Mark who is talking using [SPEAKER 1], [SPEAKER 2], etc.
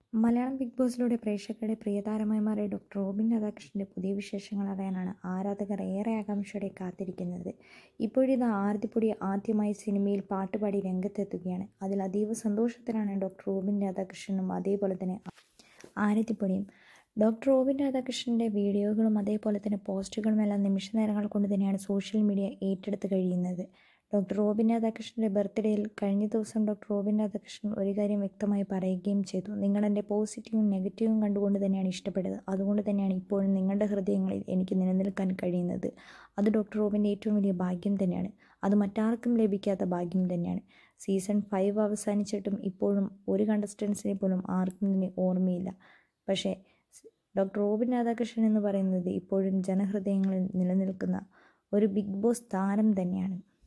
[SPEAKER 1] Malayalam big ബോസിലൂടെ പ്രേക്ഷകരുടെ പ്രിയതാരമായി മാറിയ doctor Robin രാധാകൃഷ്ണൻ്റെ പുതിയ വിശേഷങ്ങൾ അറിയാനാണ് ആരാധകർ ഏറെ ആകാംക്ഷയോടെ കാത്തിരിക്കുന്നത് ഇപ്പോഴിതാ ആരതിപ്പൊടി ആദ്യമായി സിനിമയിൽ പാട്ടുപാടി രംഗത്തെത്തുകയാണ് അതിൽ അതീവ സന്തോഷത്തിലാണ് ഡോക്ടർ റോബിൻ രാധാകൃഷ്ണനും അതേപോലെ തന്നെ ആരതിപ്പൊടിയും ഡോക്ടർ റോബിൻ രാധാകൃഷ്ണൻ്റെ വീഡിയോകളും അതേപോലെ തന്നെ പോസ്റ്റുകളും എല്ലാം നിമിഷ നേരങ്ങൾ കൊണ്ട് തന്നെയാണ് സോഷ്യൽ മീഡിയ ഏറ്റെടുത്ത് കഴിയുന്നത് ഡോക്ടർ റോബിൻ രാധാകൃഷ്ണൻ്റെ ബർത്ത്ഡേയിൽ കഴിഞ്ഞ ദിവസം ഡോക്ടർ റോബിൻ രാധാകൃഷ്ണൻ ഒരു കാര്യം വ്യക്തമായി പറയുകയും ചെയ്തു നിങ്ങൾ എൻ്റെ പോസിറ്റീവും നെഗറ്റീവും കണ്ടുകൊണ്ട് തന്നെയാണ് ഇഷ്ടപ്പെട്ടത് അതുകൊണ്ട് തന്നെയാണ് ഇപ്പോഴും നിങ്ങളുടെ ഹൃദയങ്ങളിൽ എനിക്ക് നിലനിൽക്കാൻ കഴിയുന്നത് അത് ഡോക്ടർ റോബിൻ്റെ ഏറ്റവും വലിയ ഭാഗ്യം തന്നെയാണ് അത് മറ്റാർക്കും ലഭിക്കാത്ത ഭാഗ്യം തന്നെയാണ് സീസൺ ഫൈവ് അവസാനിച്ചിട്ടും ഇപ്പോഴും ഒരു കണ്ടസ്റ്റൻസിനെ പോലും ആർക്കും തന്നെ ഓർമ്മയില്ല പക്ഷേ ഡോക്ടർ റോബിൻ രാധാകൃഷ്ണൻ എന്ന് പറയുന്നത് ഇപ്പോഴും ജനഹൃദയങ്ങളിൽ നിലനിൽക്കുന്ന ഒരു ബിഗ് ബോസ് താരം തന്നെയാണ്